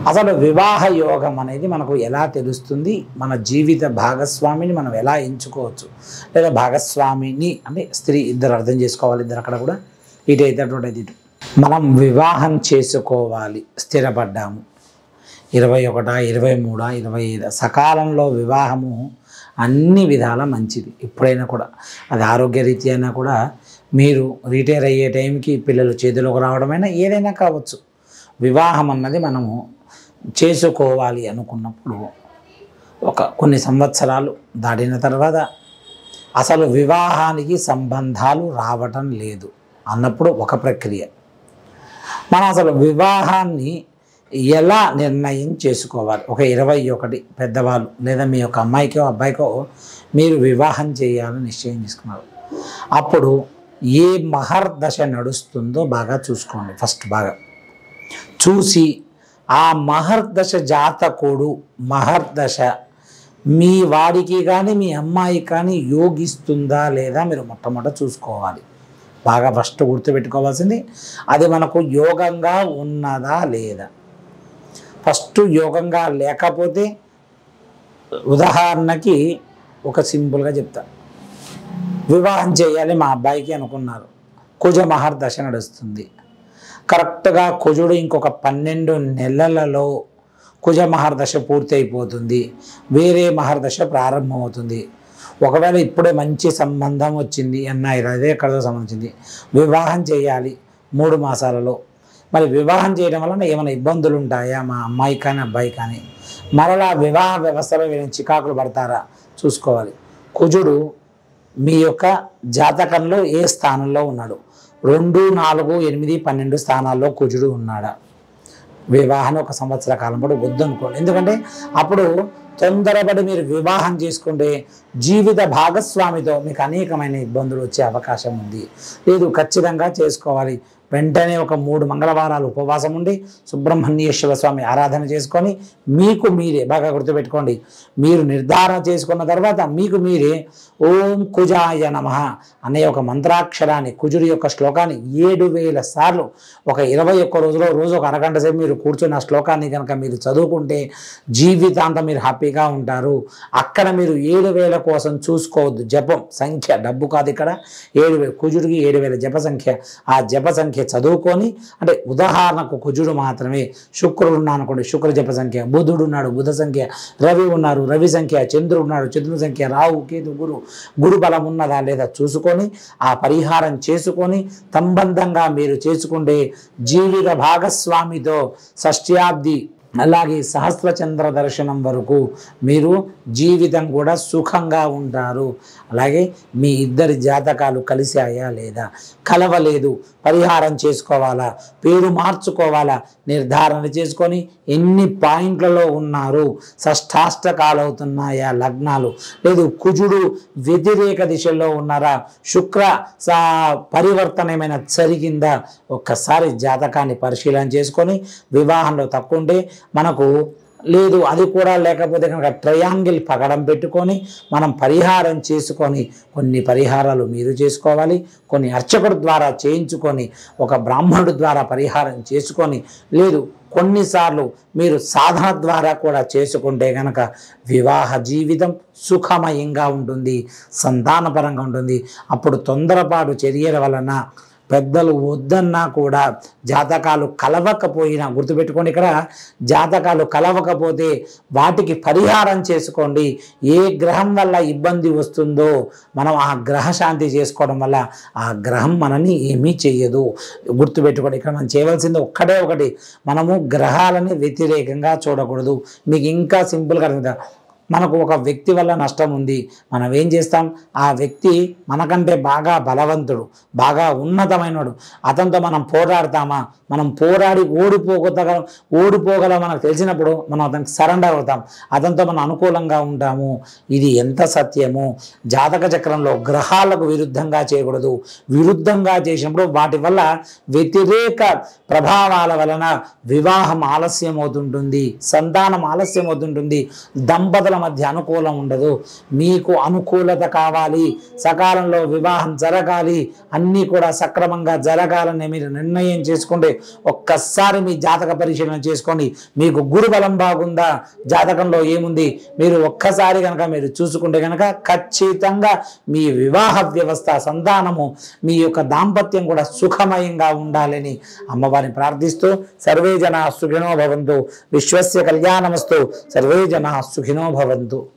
అసలు వివాహ యోగం అనేది మనకు ఎలా తెలుస్తుంది మన జీవిత భాగస్వామిని మనం ఎలా ఎంచుకోవచ్చు లేదా భాగస్వామిని అంటే స్త్రీ ఇద్దరు అర్థం చేసుకోవాలి ఇద్దరు అక్కడ కూడా ఇటు అయితే అటు అయితే ఇటు మనం వివాహం చేసుకోవాలి స్థిరపడ్డాము ఇరవై ఒకటా ఇరవై మూడా ఇరవై ఐదు సకాలంలో వివాహము అన్ని విధాల మంచిది ఎప్పుడైనా కూడా అది ఆరోగ్యరీత్యా అయినా కూడా మీరు రిటైర్ అయ్యే టైంకి పిల్లలు చేతిలోకి రావడమైనా ఏదైనా కావచ్చు వివాహం అన్నది మనము చేసుకోవాలి అనుకున్నప్పుడు ఒక కొన్ని సంవత్సరాలు దాటిన తర్వాత అసలు వివాహానికి సంబంధాలు రావటం లేదు అన్నప్పుడు ఒక ప్రక్రియ మనం అసలు వివాహాన్ని ఎలా నిర్ణయం చేసుకోవాలి ఒక ఇరవై ఒకటి పెద్దవాళ్ళు లేదా మీ యొక్క అమ్మాయికో అబ్బాయికో మీరు వివాహం చేయాలని నిశ్చయం చేసుకున్నారు అప్పుడు ఏ మహర్ దశ నడుస్తుందో బాగా చూసుకోండి ఫస్ట్ బాగా చూసి ఆ మహర్దశ జాతకుడు మహర్దశ మీ వాడికి కానీ మీ అమ్మాయికి కానీ యోగిస్తుందా లేదా మీరు మొట్టమొదట చూసుకోవాలి బాగా ఫస్ట్ గుర్తుపెట్టుకోవాల్సింది అది మనకు యోగంగా ఉన్నదా లేదా ఫస్ట్ యోగంగా లేకపోతే ఉదాహరణకి ఒక సింపుల్గా చెప్తా వివాహం చేయాలి మా అబ్బాయికి అనుకున్నారు కుజ మహర్దశ నడుస్తుంది కరెక్ట్గా కుజుడు ఇంకొక పన్నెండు నెలలలో కుజ మహర్దశ పూర్తి అయిపోతుంది వేరే మహర్దశ ప్రారంభమవుతుంది ఒకవేళ ఇప్పుడే మంచి సంబంధం వచ్చింది అన్నాయి అదే ఎక్కడితో సంబంధించింది వివాహం చేయాలి మూడు మాసాలలో మరి వివాహం చేయడం వలన ఏమైనా ఇబ్బందులు ఉంటాయా మా అమ్మాయి కానీ అబ్బాయి కానీ మరలా వివాహ వ్యవస్థలో వీళ్ళని చికాకులు పడతారా చూసుకోవాలి కుజుడు మీ యొక్క జాతకంలో ఏ స్థానంలో ఉన్నాడు రెండు నాలుగు ఎనిమిది పన్నెండు స్థానాల్లో కుజుడు ఉన్నాడా వివాహాన్ని ఒక సంవత్సర కాలం పాటు వద్దనుకోండి ఎందుకంటే అప్పుడు తొందరపడి మీరు వివాహం చేసుకుంటే జీవిత భాగస్వామితో మీకు అనేకమైన ఇబ్బందులు వచ్చే అవకాశం ఉంది లేదు ఖచ్చితంగా చేసుకోవాలి వెంటనే ఒక మూడు మంగళవారాలు ఉపవాసం ఉండి సుబ్రహ్మణ్యేశ్వర స్వామి ఆరాధన చేసుకొని మీకు మీరే బాగా గుర్తుపెట్టుకోండి మీరు నిర్ధారణ చేసుకున్న తర్వాత మీకు మీరే ఓం కుజాయ నమ అనే ఒక మంత్రాక్షరాన్ని కుజుడి యొక్క శ్లోకాన్ని ఏడు వేల సార్లు ఒక ఇరవై ఒక్క రోజులో రోజు ఒక అరగంట సేపు మీరు కూర్చున్న ఆ శ్లోకాన్ని కనుక మీరు చదువుకుంటే జీవితాంతం మీరు హ్యాపీగా ఉంటారు అక్కడ మీరు ఏడు వేల కోసం చూసుకోవద్దు జపం సంఖ్య డబ్బు కాదు ఇక్కడ ఏడు వేల కుజుడికి ఏడు వేల జప సంఖ్య ఆ జప సంఖ్య చదువుకొని అంటే ఉదాహరణకు కుజుడు మాత్రమే శుక్రుడు ఉన్నాడు అనుకోండి శుక్ర జప సంఖ్య బుధుడు ఉన్నాడు బుధ సంఖ్య రవి ఉన్నారు రవి సంఖ్య చంద్రుడు ఉన్నాడు చంద్రుని సంఖ్య రాహు కేతు గురు గురు బలం ఉన్నదా లేదా చూసుకొని ఆ పరిహారం చేసుకొని సంబంధంగా మీరు చేసుకుంటే జీవిత భాగస్వామితో షష్ట్యాబ్ది అలాగే సహస్రచంద్ర దర్శనం వరకు మీరు జీవితం కూడా సుఖంగా ఉంటారు అలాగే మీ ఇద్దరి జాతకాలు కలిశాయా లేదా కలవలేదు పరిహారం చేసుకోవాలా పేరు మార్చుకోవాలా నిర్ధారణ చేసుకొని ఎన్ని పాయింట్లలో ఉన్నారు షష్టాష్టకాలు అవుతున్నాయా లగ్నాలు లేదు కుజుడు వ్యతిరేక దిశలో ఉన్నారా శుక్ర సా పరివర్తన ఏమైనా జరిగిందా ఒక్కసారి జాతకాన్ని పరిశీలన చేసుకొని వివాహంలో తక్కువ ఉంటే మనకు లేదు అది కూడా లేకపోతే కనుక ట్రయాంగిల్ పగడం పెట్టుకొని మనం పరిహారం చేసుకొని కొన్ని పరిహారాలు మీరు చేసుకోవాలి కొన్ని అర్చకుడు ద్వారా చేయించుకొని ఒక బ్రాహ్మణుడు ద్వారా పరిహారం చేసుకొని లేదు కొన్నిసార్లు మీరు సాధన ద్వారా కూడా చేసుకుంటే కనుక వివాహ జీవితం సుఖమయంగా ఉంటుంది సంతానపరంగా ఉంటుంది అప్పుడు తొందరపాటు చర్యల వలన పెద్దలు వద్దన్నా కూడా జాతకాలు కలవకపోయినా గుర్తుపెట్టుకోండి ఇక్కడ జాతకాలు కలవకపోతే వాటికి పరిహారం చేసుకోండి ఏ గ్రహం వల్ల ఇబ్బంది వస్తుందో మనం ఆ గ్రహ శాంతి చేసుకోవడం వల్ల ఆ గ్రహం మనని ఏమీ చెయ్యదు గుర్తుపెట్టుకోండి ఇక్కడ మనం చేయవలసింది ఒక్కటే ఒకటి మనము గ్రహాలని వ్యతిరేకంగా చూడకూడదు మీకు ఇంకా సింపుల్గా అర్థం మనకు ఒక వ్యక్తి వల్ల నష్టం ఉంది మనం ఏం చేస్తాం ఆ వ్యక్తి మనకంటే బాగా బలవంతుడు బాగా ఉన్నతమైనడు అతనితో మనం పోరాడతామా మనం పోరాడి ఓడిపోగలం ఓడిపోగలం మనకు తెలిసినప్పుడు మనం అతనికి సరెండర్ అవుతాం అతనితో మనం అనుకూలంగా ఉంటాము ఇది ఎంత సత్యము జాతక చక్రంలో గ్రహాలకు విరుద్ధంగా చేయకూడదు విరుద్ధంగా చేసినప్పుడు వాటి వల్ల వ్యతిరేక ప్రభావాల వలన వివాహం ఆలస్యం అవుతుంటుంది సంతానం ఆలస్యం అవుతుంటుంది దంపతుల దంపతుల మధ్య అనుకూలం ఉండదు మీకు అనుకూలత కావాలి సకాలంలో వివాహం జరగాలి అన్నీ కూడా సక్రమంగా జరగాలని మీరు నిర్ణయం చేసుకుంటే ఒక్కసారి మీ జాతక పరిశీలన చేసుకోండి మీకు గురుబలం బాగుందా జాతకంలో ఏముంది మీరు ఒక్కసారి కనుక మీరు చూసుకుంటే కనుక ఖచ్చితంగా మీ వివాహ వ్యవస్థ సంతానము మీ యొక్క దాంపత్యం కూడా సుఖమయంగా ఉండాలని అమ్మవారిని ప్రార్థిస్తూ సర్వే జన సుఖినో భవంతు విశ్వస్య కళ్యాణమస్తు సర్వే జన సుఖినో భవంతు